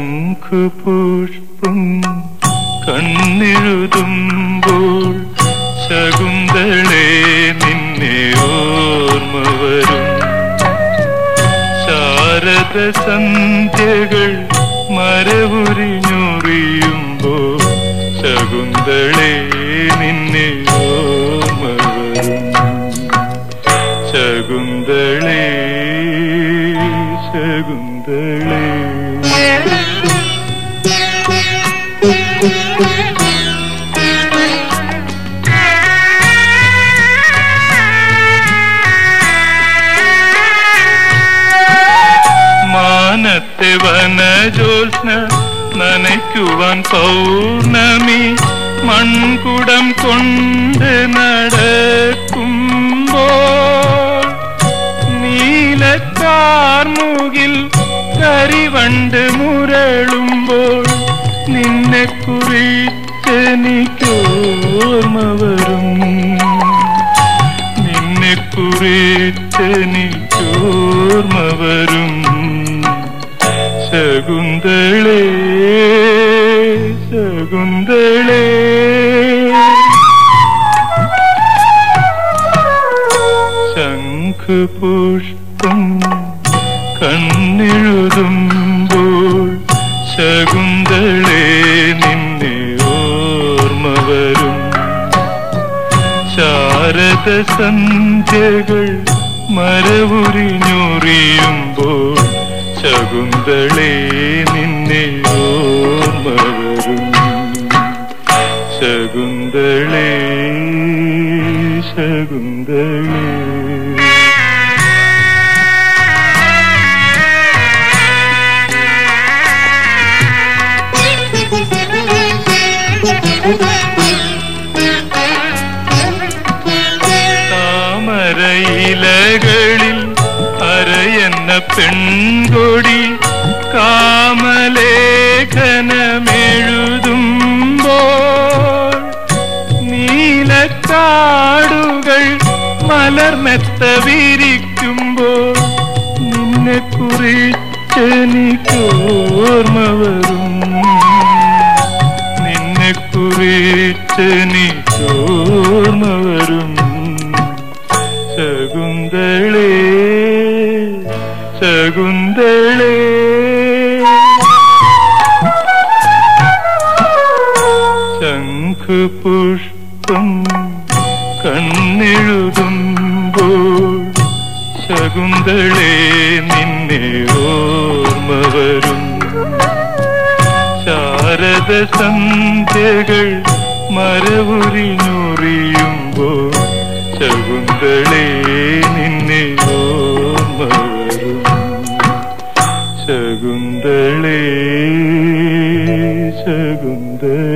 ശംഖുപുഷ്പം കണ്ണെഴുതുമ്പോൾ ശകുന്തളെ നിന്നെ ഓർമ്മ വരും ശാരദ സന്ധ്യകൾ മരവുരിഞ്ഞുറിയുമ്പോൾ ശകുന്തളെ നിന്നെ ഓർമ്മ വരും ശകുന്തളേ ശകുന്തളേ മാനത്തെ വനജോത്സ്ന നനയ്ക്കുവാൻ പൗർണമി മൺകുടം കൊണ്ട് നടക്കുമ്പോൾ നീലക്കാർമുകിൽ കരിവണ്ട് മുരളുമ്പോൾ നിന്നെ കുറിച്ചെനിക്കോർമ്മ വരും നിന്നെ കുറിച്ചെനിക്കോർമ്മ വരും ശകുന്തളേ ശകുന്തളേ ശംഖുപുഷ്പം കണ്ണെഴുതുമ്പോൾ ശകുന്തളേ നിന്നെ ഓർമ്മ വരും ശാരദ സന്ധ്യകൾ മരവുരിഞ്ഞുറിയുമ്പോൾ ശകുന്തളേ നിന്നെ ഓർമ്മ വരും ശകുന്തളേ ശകുന്തളേ താമരയിലകളിൽ അരയെന്ന പെൺകൊടി കാമലേഖനമെഴുതുമ്പോൾ നീലക്കാടുകൾ മലർമെത്ത വിരിക്കുമ്പോൾ നിന്നെ കുറിച്ചെനിക്കോർമ്മ വരും നിന്നെ കുറിച്ചെനിക്കോർമ്മ വരും ശകുന്തളേ ശകുന്തളേ ശംഖുപുഷ്പം കണ്ണെഴുതുമ്പോൾ ശകുന്തളേ നിന്നെ ഓർമ്മ വരും ശാരദ സന്ധ്യകൾ മരവുരിഞ്ഞുറിയുമ്പോൾ ശകുന്തളേ നിന്നെ ഓർമ്മ വരും ശകുന്തളേ ശകുന്തളേ